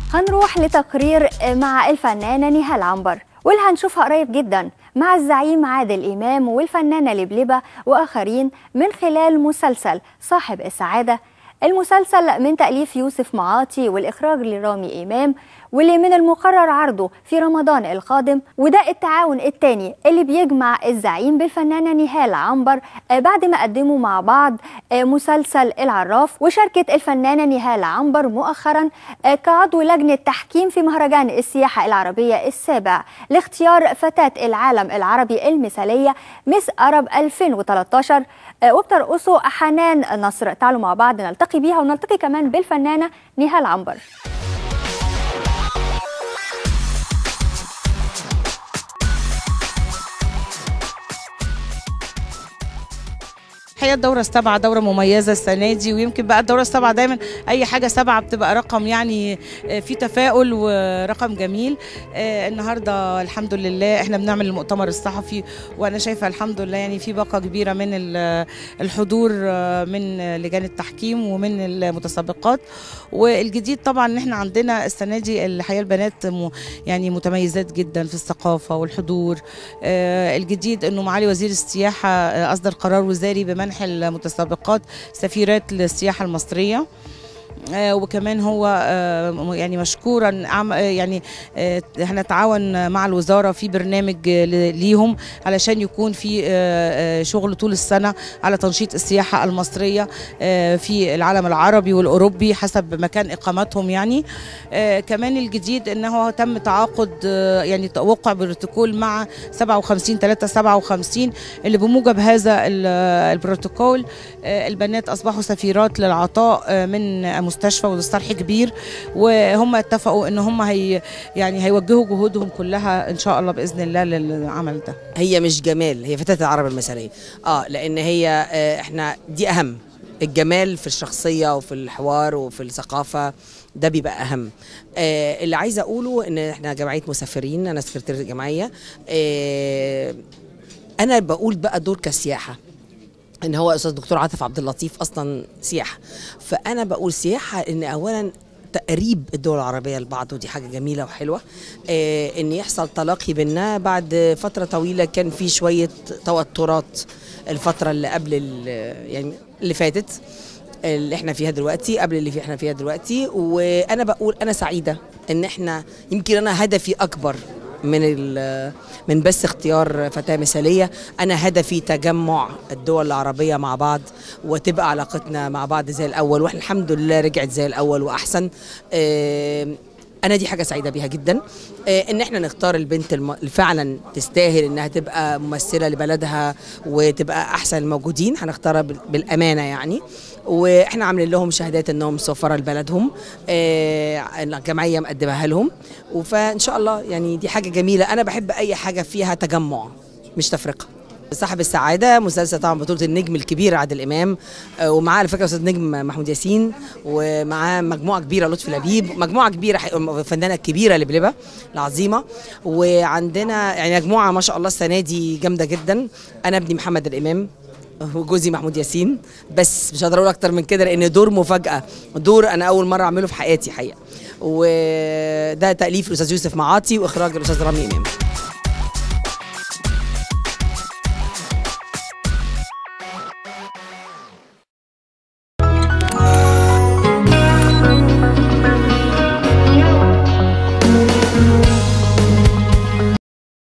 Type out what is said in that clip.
هنروح لتقرير مع الفنانة نهال عنبر واللي هنشوفها قريب جدا مع الزعيم عادل إمام والفنانة لبلبة وآخرين من خلال مسلسل صاحب السعادة المسلسل من تأليف يوسف معاطي والإخراج لرامي إمام واللي من المقرر عرضه في رمضان القادم وده التعاون الثاني اللي بيجمع الزعيم بالفنانة نهال عنبر بعد ما قدموا مع بعض مسلسل العراف وشاركت الفنانة نهال عنبر مؤخرا كعضو لجنة تحكيم في مهرجان السياحة العربية السابع لاختيار فتاة العالم العربي المثالية مس أرب 2013 وبترقصه حنان نصر تعالوا مع بعض نلتقي بيها ونلتقي كمان بالفنانة نهال عنبر الحقيقه الدوره السابعه دوره مميزه السنه دي ويمكن بقى الدوره السابعه دايما اي حاجه سبعه بتبقى رقم يعني في تفاؤل ورقم جميل النهارده الحمد لله احنا بنعمل المؤتمر الصحفي وانا شايفه الحمد لله يعني في باقه كبيره من الحضور من لجان التحكيم ومن المتسابقات والجديد طبعا ان احنا عندنا السنه دي الحقيقه البنات يعني متميزات جدا في الثقافه والحضور الجديد انه معالي وزير السياحه اصدر قرار وزاري بمنع منح المتسابقات سفيرات للسياحه المصريه وكمان هو يعني مشكورا يعني هنتعاون مع الوزاره في برنامج ليهم علشان يكون في شغل طول السنه على تنشيط السياحه المصريه في العالم العربي والاوروبي حسب مكان اقامتهم يعني كمان الجديد انه تم تعاقد يعني توقع بروتوكول مع 57 3 57 اللي بموجب هذا البروتوكول البنات اصبحوا سفيرات للعطاء من مستشفى وصرح كبير وهم اتفقوا ان هم هي يعني هيوجهوا جهودهم كلها ان شاء الله باذن الله للعمل ده هي مش جمال هي فتاه العرب المثاليه اه لان هي آه احنا دي اهم الجمال في الشخصيه وفي الحوار وفي الثقافه ده بيبقى اهم آه اللي عايزه اقوله ان احنا جمعيه مسافرين انا سكرتيره الجمعيه آه انا بقول بقى دور كسياحه ان هو استاذ دكتور عاطف عبد اللطيف اصلا سياحه فانا بقول سياحه ان اولا تقريب الدول العربية لبعض ودي حاجة جميلة وحلوة آه ان يحصل تلاقي بينا بعد فترة طويلة كان في شوية توترات الفترة اللي قبل يعني اللي فاتت اللي احنا فيها دلوقتي قبل اللي احنا فيها دلوقتي وانا بقول انا سعيدة ان احنا يمكن انا هدفي اكبر من من بس اختيار فتاه مثاليه انا هدفي تجمع الدول العربيه مع بعض وتبقى علاقتنا مع بعض زي الاول واحنا الحمد لله رجعت زي الاول واحسن انا دي حاجه سعيده بيها جدا ان احنا نختار البنت اللي فعلا تستاهل انها تبقى ممثله لبلدها وتبقى احسن الموجودين هنختارها بالامانه يعني واحنا عاملين لهم شهادات انهم سفراء لبلدهم الجمعيه مقدمها لهم فان شاء الله يعني دي حاجه جميله انا بحب اي حاجه فيها تجمع مش تفرقه صاحب السعادة مسلسل طبعا بطولة النجم الكبير عادل إمام ومعاه على فكرة أستاذ نجم محمود ياسين ومعاه مجموعة كبيرة لطفي لبيب مجموعة كبيرة فنانة كبيرة لبلبة العظيمة وعندنا يعني مجموعة ما شاء الله السنة دي جامدة جدا أنا ابني محمد الإمام وجوزي محمود ياسين بس مش هقدر اقول اكتر من كده لان دور مفاجاه دور انا اول مره اعمله في حياتي حقيقه وده تاليف الاستاذ يوسف معاطي واخراج الاستاذ رامي امام